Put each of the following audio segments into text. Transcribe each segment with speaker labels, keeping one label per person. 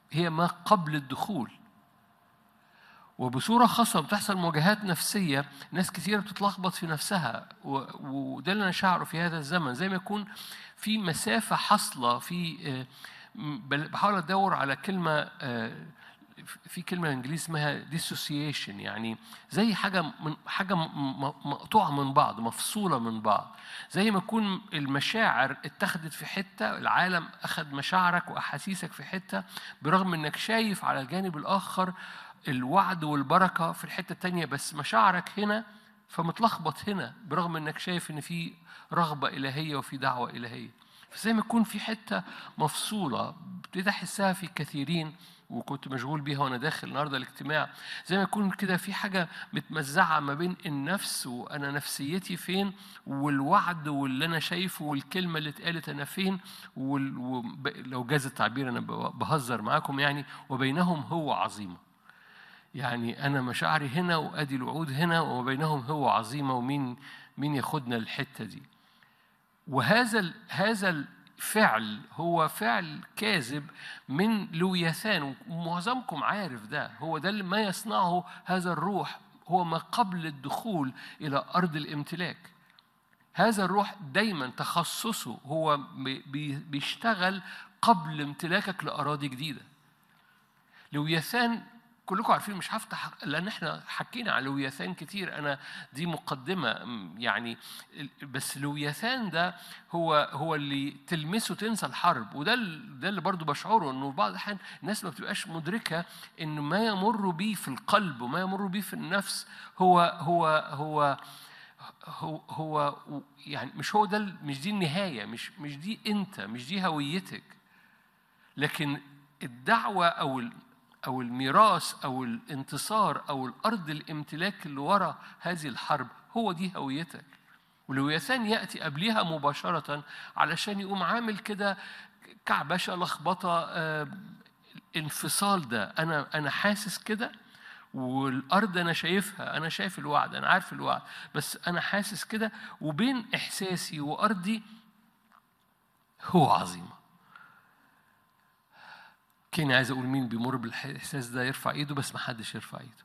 Speaker 1: هي ما قبل الدخول وبصورة خاصة بتحصل مواجهات نفسية ناس كثيرة بتتلخبط في نفسها و- وده اللي أنا شعره في هذا الزمن زي ما يكون في مسافة حاصلة في آه، م- بل- بحاول أدور على كلمة آه، في كلمة إنجليزي اسمها dissociation يعني زي حاجة من حاجة م- م- مقطوعة من بعض مفصولة من بعض زي ما يكون المشاعر اتخذت في حتة العالم أخذ مشاعرك وأحاسيسك في حتة برغم إنك شايف على الجانب الآخر الوعد والبركة في الحتة التانية بس مشاعرك هنا فمتلخبط هنا برغم إنك شايف إن في رغبة إلهية وفي دعوة إلهية فزي ما يكون في حتة مفصولة ابتديت أحسها في كثيرين وكنت مشغول بيها وانا داخل النهارده الاجتماع زي ما يكون كده في حاجه متمزعه ما بين النفس وانا نفسيتي فين والوعد واللي انا شايفه والكلمه اللي اتقالت انا فين وال... وب... لو جاز التعبير انا ب- بهزر معاكم يعني وبينهم هو عظيمه يعني انا مشاعري هنا وادي الوعود هنا وما بينهم هو عظيمه ومين مين ياخدنا الحته دي وهذا ال- هذا الفعل هو فعل كاذب من لوياثان ومعظمكم عارف ده هو ده اللي ما يصنعه هذا الروح هو ما قبل الدخول الى ارض الامتلاك هذا الروح دايما تخصصه هو بي- بي- بيشتغل قبل امتلاكك لاراضي جديده لوياثان كلكم عارفين مش هفتح لان احنا حكينا على لوياثان كتير انا دي مقدمه م، يعني ال- بس لوياثان ده هو هو اللي تلمسه تنسى الحرب وده ال- ده اللي برضو بشعره انه بعض الاحيان الناس ما بتبقاش مدركه ان ما يمر بيه في القلب وما يمر بيه في النفس هو هو هو هو هو يعني مش هو ده ال- مش دي النهايه مش مش دي انت مش دي هويتك لكن الدعوة أو ال- أو الميراث أو الانتصار أو الأرض الامتلاك اللي ورا هذه الحرب هو دي هويتك ولوياثان يأتي قبلها مباشرة علشان يقوم عامل كده كعبشة لخبطة آه، انفصال ده أنا أنا حاسس كده والأرض أنا شايفها أنا شايف الوعد أنا عارف الوعد بس أنا حاسس كده وبين إحساسي وأرضي هو عظيمة كان عايز اقول مين بيمر بالاحساس ده يرفع ايده بس ما حدش يرفع ايده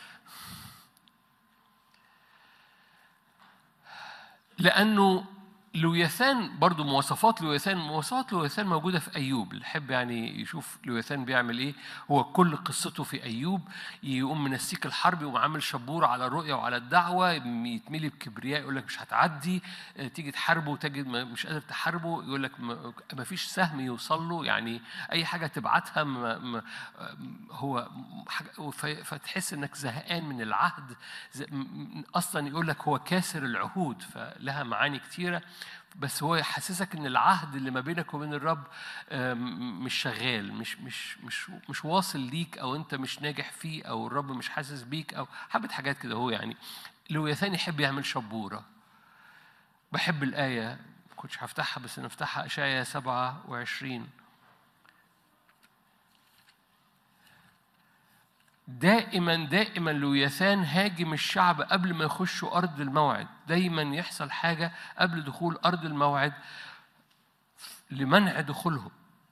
Speaker 1: لانه لوياثان برضو مواصفات لوياثان مواصفات لوياثان موجوده في ايوب اللي يحب يعني يشوف لوياثان بيعمل ايه هو كل قصته في ايوب يقوم من السيك الحرب يقوم عامل شبور على الرؤيه وعلى الدعوه يتملي بكبرياء يقول لك مش هتعدي اه، تيجي تحاربه وتجد ما- مش قادر تحاربه يقول لك ما ما فيش سهم يوصل له يعني اي حاجه تبعتها ما ما هو حاجة ف- فتحس انك زهقان من العهد ز- م- م- اصلا يقول لك هو كاسر العهود فلها معاني كتيره بس هو يحسسك ان العهد اللي ما بينك وبين الرب آم، مش شغال مش مش مش مش واصل ليك او انت مش ناجح فيه او الرب مش حاسس بيك او حبه حاجات كده هو يعني لوياثان يحب يعمل شبوره بحب الايه ما كنتش هفتحها بس نفتحها اشعياء 27 دائما دائما لوياثان هاجم الشعب قبل ما يخشوا ارض الموعد دايما يحصل حاجه قبل دخول ارض الموعد لمنع دخولهم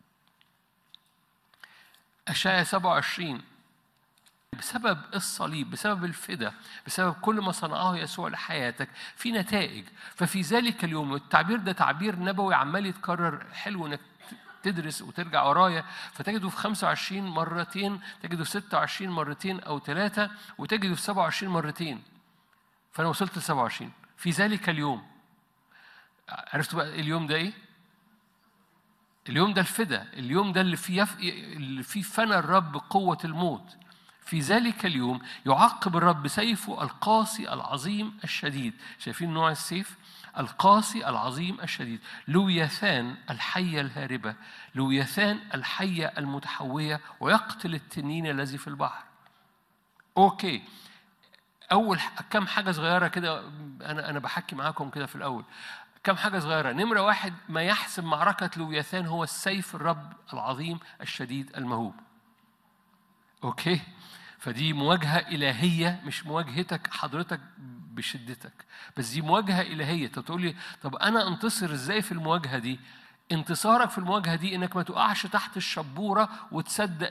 Speaker 1: اشعياء 27 بسبب الصليب بسبب الفدا بسبب كل ما صنعه يسوع لحياتك في نتائج ففي ذلك اليوم التعبير ده تعبير نبوي عمال يتكرر حلو انك تدرس وترجع ورايا فتجده في 25 مرتين تجده في 26 مرتين او ثلاثه وتجده في 27 مرتين فانا وصلت ل 27 في ذلك اليوم عرفتوا بقى اليوم ده ايه؟ اليوم ده الفدا اليوم ده اللي فيه يف... اللي فيه فنى الرب قوة الموت في ذلك اليوم يعقب الرب سيفه القاسي العظيم الشديد شايفين نوع السيف القاسي العظيم الشديد لوياثان الحية الهاربة لوياثان الحية المتحوية ويقتل التنين الذي في البحر اوكي اول ح- كم حاجه صغيره كده انا انا بحكي معاكم كده في الاول كم حاجه صغيره نمره واحد ما يحسم معركه لوياثان هو السيف الرب العظيم الشديد المهوب اوكي فدي مواجهه الهيه مش مواجهتك حضرتك بشدتك بس دي مواجهه الهيه طب تقول لي طب انا انتصر ازاي في المواجهه دي انتصارك في المواجهه دي انك ما تقعش تحت الشبوره وتصدق